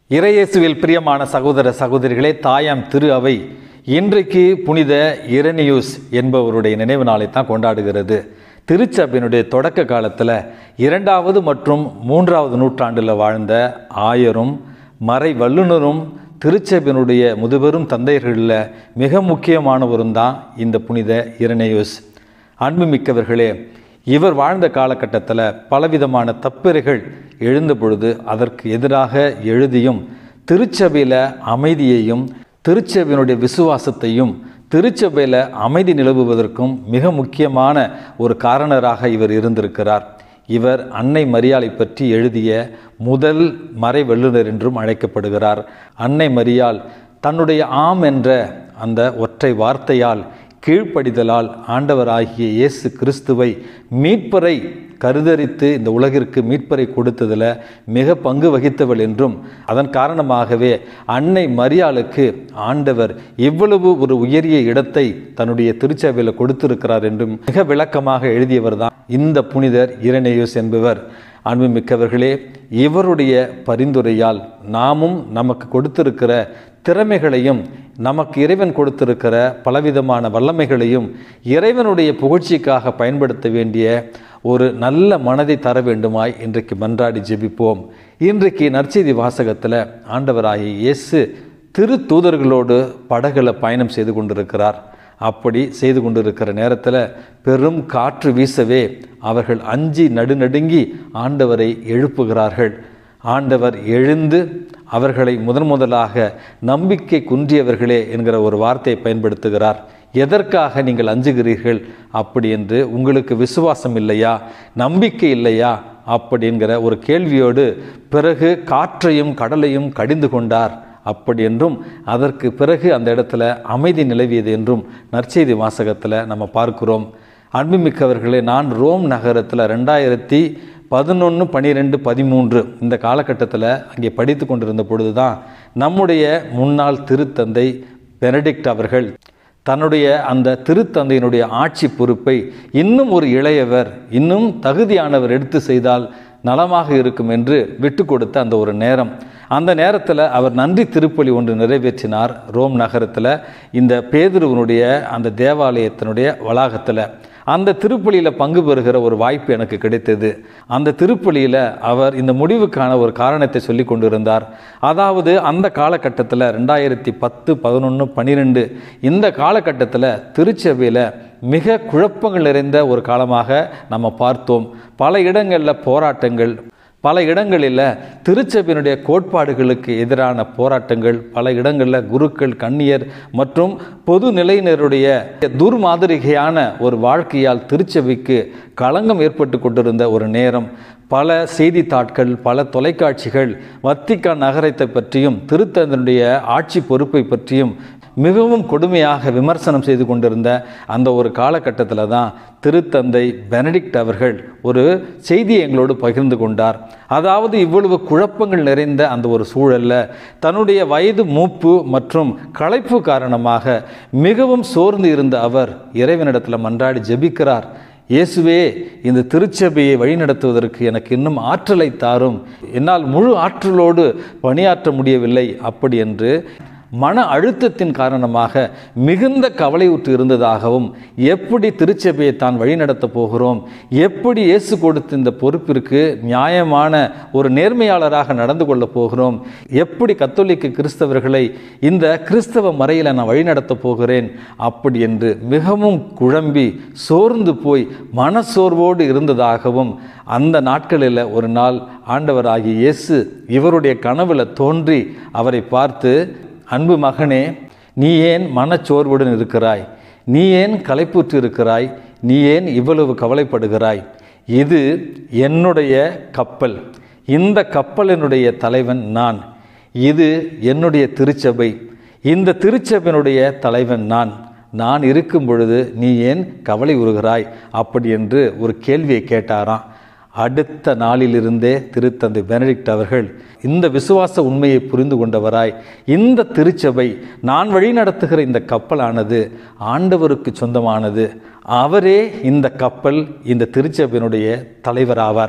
இறையேசுவில் பிரியமான சகோதர சகோதரிகளே தாயாம் திரு அவை இன்றைக்கு புனித இரணியூஸ் என்பவருடைய நினைவு நாளை தான் கொண்டாடுகிறது திருச்சபையினுடைய தொடக்க காலத்தில் இரண்டாவது மற்றும் மூன்றாவது நூற்றாண்டில் வாழ்ந்த ஆயரும் மறை வல்லுனரும் திருச்சபையினுடைய முதுபெரும் தந்தையர்களில் மிக முக்கியமானவரும் தான் இந்த புனித இரணையூஸ் அன்புமிக்கவர்களே இவர் வாழ்ந்த காலகட்டத்தில் பலவிதமான தப்பிறைகள் எழுந்த பொழுது அதற்கு எதிராக எழுதியும் திருச்சபையில் அமைதியையும் திருச்சபையினுடைய விசுவாசத்தையும் திருச்சபையில் அமைதி நிலவுவதற்கும் மிக முக்கியமான ஒரு காரணராக இவர் இருந்திருக்கிறார் இவர் அன்னை மரியாளை பற்றி எழுதிய முதல் மறை வல்லுனர் என்றும் அழைக்கப்படுகிறார் அன்னை மரியாள் தன்னுடைய ஆம் என்ற அந்த ஒற்றை வார்த்தையால் கீழ்ப்படிதலால் ஆண்டவராகிய இயேசு கிறிஸ்துவை மீட்பரை கருதரித்து இந்த உலகிற்கு மீட்பரை கொடுத்ததில் மிக பங்கு வகித்தவள் என்றும் அதன் காரணமாகவே அன்னை மரியாளுக்கு ஆண்டவர் இவ்வளவு ஒரு உயரிய இடத்தை தன்னுடைய திருச்சபையில் கொடுத்திருக்கிறார் என்றும் மிக விளக்கமாக எழுதியவர் தான் இந்த புனிதர் இரநேயூஸ் என்பவர் அன்புமிக்கவர்களே இவருடைய பரிந்துரையால் நாமும் நமக்கு கொடுத்திருக்கிற திறமைகளையும் நமக்கு இறைவன் கொடுத்திருக்கிற பலவிதமான வல்லமைகளையும் இறைவனுடைய புகழ்ச்சிக்காக பயன்படுத்த வேண்டிய ஒரு நல்ல மனதை தர வேண்டுமாய் இன்றைக்கு மன்றாடி ஜெபிப்போம் இன்றைக்கு நற்செய்தி வாசகத்தில் ஆண்டவராகிய இயேசு திரு தூதர்களோடு படகுல பயணம் செய்து கொண்டிருக்கிறார் அப்படி செய்து கொண்டிருக்கிற நேரத்தில் பெரும் காற்று வீசவே அவர்கள் அஞ்சி நடுநடுங்கி ஆண்டவரை எழுப்புகிறார்கள் ஆண்டவர் எழுந்து அவர்களை முதன் முதலாக நம்பிக்கை குன்றியவர்களே என்கிற ஒரு வார்த்தையை பயன்படுத்துகிறார் எதற்காக நீங்கள் அஞ்சுகிறீர்கள் அப்படி என்று உங்களுக்கு விசுவாசம் இல்லையா நம்பிக்கை இல்லையா அப்படி என்கிற ஒரு கேள்வியோடு பிறகு காற்றையும் கடலையும் கடிந்து கொண்டார் அப்படி என்றும் அதற்கு பிறகு அந்த இடத்துல அமைதி நிலவியது என்றும் நற்செய்தி வாசகத்தில் நம்ம பார்க்கிறோம் அன்புமிக்கவர்களே நான் ரோம் நகரத்தில் ரெண்டாயிரத்தி பதினொன்று பனிரெண்டு பதிமூன்று இந்த காலகட்டத்தில் அங்கே படித்து கொண்டிருந்த பொழுது தான் நம்முடைய முன்னாள் திருத்தந்தை பெனடிக்ட் அவர்கள் தன்னுடைய அந்த திருத்தந்தையினுடைய ஆட்சி பொறுப்பை இன்னும் ஒரு இளையவர் இன்னும் தகுதியானவர் எடுத்து செய்தால் நலமாக இருக்கும் என்று விட்டு கொடுத்த அந்த ஒரு நேரம் அந்த நேரத்தில் அவர் நன்றி திருப்பலி ஒன்று நிறைவேற்றினார் ரோம் நகரத்தில் இந்த பேதுருவனுடைய அந்த தேவாலயத்தினுடைய வளாகத்தில் அந்த திருப்பலியில் பங்கு பெறுகிற ஒரு வாய்ப்பு எனக்கு கிடைத்தது அந்த திருப்பலியில் அவர் இந்த முடிவுக்கான ஒரு காரணத்தை சொல்லி கொண்டிருந்தார் அதாவது அந்த காலகட்டத்தில் ரெண்டாயிரத்தி பத்து பதினொன்று பன்னிரெண்டு இந்த காலகட்டத்தில் திருச்சபையில் மிக குழப்பங்கள் நிறைந்த ஒரு காலமாக நம்ம பார்த்தோம் பல இடங்களில் போராட்டங்கள் பல இடங்களில் திருச்சபையினுடைய கோட்பாடுகளுக்கு எதிரான போராட்டங்கள் பல இடங்களில் குருக்கள் கண்ணியர் மற்றும் பொது நிலையினருடைய துர்மாதிரிகையான ஒரு வாழ்க்கையால் திருச்சபைக்கு களங்கம் ஏற்பட்டு கொண்டிருந்த ஒரு நேரம் பல செய்தித்தாட்கள் பல தொலைக்காட்சிகள் வத்திக்கான் நகரத்தை பற்றியும் திருத்தந்தனுடைய ஆட்சி பொறுப்பை பற்றியும் மிகவும் கொடுமையாக விமர்சனம் செய்து கொண்டிருந்த அந்த ஒரு காலகட்டத்தில் தான் திருத்தந்தை பெனடிக்ட் அவர்கள் ஒரு செய்தியை எங்களோடு பகிர்ந்து கொண்டார் அதாவது இவ்வளவு குழப்பங்கள் நிறைந்த அந்த ஒரு சூழலில் தன்னுடைய வயது மூப்பு மற்றும் களைப்பு காரணமாக மிகவும் சோர்ந்து இருந்த அவர் இறைவனிடத்தில் மன்றாடி ஜெபிக்கிறார் இயேசுவே இந்த திருச்சபையை வழிநடத்துவதற்கு எனக்கு இன்னும் ஆற்றலை தாரும் என்னால் முழு ஆற்றலோடு பணியாற்ற முடியவில்லை அப்படி என்று மன அழுத்தத்தின் காரணமாக மிகுந்த கவலையுற்று இருந்ததாகவும் எப்படி திருச்சபையை தான் வழிநடத்தப் போகிறோம் எப்படி இயேசு கொடுத்த இந்த பொறுப்பிற்கு நியாயமான ஒரு நேர்மையாளராக நடந்து கொள்ளப் போகிறோம் எப்படி கத்தோலிக்க கிறிஸ்தவர்களை இந்த கிறிஸ்தவ மறையில் நான் வழிநடத்தப் போகிறேன் அப்படி என்று மிகவும் குழம்பி சோர்ந்து போய் மனசோர்வோடு இருந்ததாகவும் அந்த நாட்களில் ஒரு நாள் ஆண்டவராகிய இயேசு இவருடைய கனவுல தோன்றி அவரை பார்த்து அன்பு மகனே நீ ஏன் மனச்சோர்வுடன் இருக்கிறாய் நீ ஏன் களைப்புற்று இருக்கிறாய் நீ ஏன் இவ்வளவு கவலைப்படுகிறாய் இது என்னுடைய கப்பல் இந்த கப்பலினுடைய தலைவன் நான் இது என்னுடைய திருச்சபை இந்த திருச்சபையினுடைய தலைவன் நான் நான் இருக்கும் பொழுது நீ ஏன் கவலை உறுகிறாய் அப்படி என்று ஒரு கேள்வியை கேட்டாராம் அடுத்த நாளிலிருந்தே திருத்தந்தை பெனடிக்ட் அவர்கள் இந்த விசுவாச உண்மையை புரிந்து கொண்டவராய் இந்த திருச்சபை நான் வழி நடத்துகிற இந்த கப்பலானது ஆண்டவருக்கு சொந்தமானது அவரே இந்த கப்பல் இந்த திருச்சபையினுடைய தலைவராவார்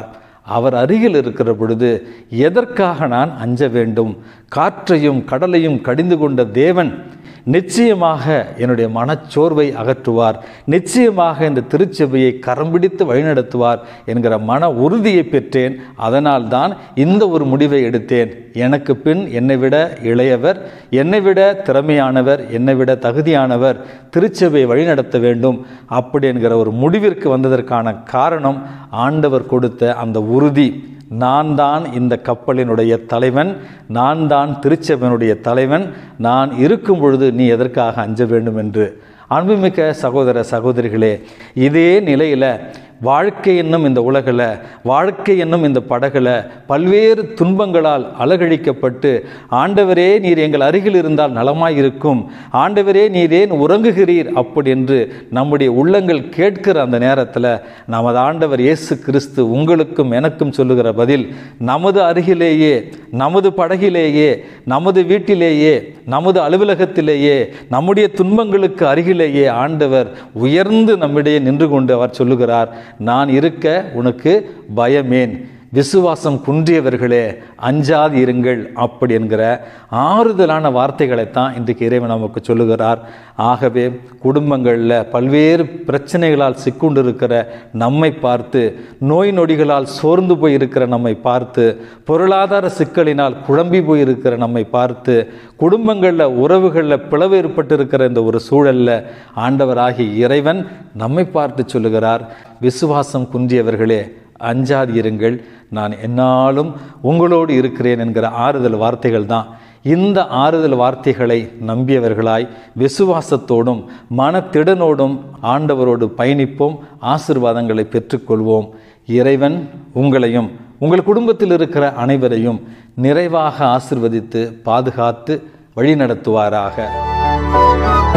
அவர் அருகில் இருக்கிற பொழுது எதற்காக நான் அஞ்ச வேண்டும் காற்றையும் கடலையும் கடிந்து கொண்ட தேவன் நிச்சயமாக என்னுடைய மனச்சோர்வை அகற்றுவார் நிச்சயமாக இந்த திருச்சபையை கரம் பிடித்து வழிநடத்துவார் என்கிற மன உறுதியை பெற்றேன் அதனால் தான் இந்த ஒரு முடிவை எடுத்தேன் எனக்கு பின் என்னை விட இளையவர் என்னை விட திறமையானவர் என்னை விட தகுதியானவர் திருச்சபையை வழிநடத்த வேண்டும் அப்படி என்கிற ஒரு முடிவிற்கு வந்ததற்கான காரணம் ஆண்டவர் கொடுத்த அந்த உறுதி நான் தான் இந்த கப்பலினுடைய தலைவன் நான் தான் திருச்சபையினுடைய தலைவன் நான் இருக்கும் பொழுது நீ எதற்காக அஞ்ச வேண்டும் என்று அன்புமிக்க சகோதர சகோதரிகளே இதே நிலையில் வாழ்க்கை என்னும் இந்த உலகில் வாழ்க்கை என்னும் இந்த படகுல பல்வேறு துன்பங்களால் அலகழிக்கப்பட்டு ஆண்டவரே நீர் எங்கள் அருகில் இருந்தால் நலமாயிருக்கும் ஆண்டவரே நீர் ஏன் உறங்குகிறீர் அப்படி என்று நம்முடைய உள்ளங்கள் கேட்கிற அந்த நேரத்தில் நமது ஆண்டவர் இயேசு கிறிஸ்து உங்களுக்கும் எனக்கும் சொல்லுகிற பதில் நமது அருகிலேயே நமது படகிலேயே நமது வீட்டிலேயே நமது அலுவலகத்திலேயே நம்முடைய துன்பங்களுக்கு அருகிலேயே ஆண்டவர் உயர்ந்து நம்மிடையே நின்று கொண்டு அவர் சொல்லுகிறார் நான் இருக்க உனக்கு பயமேன் விசுவாசம் குன்றியவர்களே அஞ்சாது இருங்கள் அப்படி என்கிற ஆறுதலான வார்த்தைகளைத்தான் இன்றைக்கு இறைவன் நமக்கு சொல்லுகிறார் ஆகவே குடும்பங்களில் பல்வேறு பிரச்சனைகளால் சிக்குண்டிருக்கிற நம்மை பார்த்து நோய் நொடிகளால் சோர்ந்து போய் இருக்கிற நம்மை பார்த்து பொருளாதார சிக்கலினால் குழம்பி போயிருக்கிற நம்மை பார்த்து குடும்பங்களில் உறவுகளில் பிளவு ஏற்பட்டிருக்கிற இந்த ஒரு சூழலில் ஆண்டவராகிய இறைவன் நம்மை பார்த்து சொல்லுகிறார் விசுவாசம் குன்றியவர்களே அஞ்சாதிருங்கள் நான் என்னாலும் உங்களோடு இருக்கிறேன் என்கிற ஆறுதல் வார்த்தைகள் தான் இந்த ஆறுதல் வார்த்தைகளை நம்பியவர்களாய் விசுவாசத்தோடும் மனத்திடனோடும் ஆண்டவரோடு பயணிப்போம் ஆசிர்வாதங்களை பெற்றுக்கொள்வோம் இறைவன் உங்களையும் உங்கள் குடும்பத்தில் இருக்கிற அனைவரையும் நிறைவாக ஆசிர்வதித்து பாதுகாத்து வழிநடத்துவாராக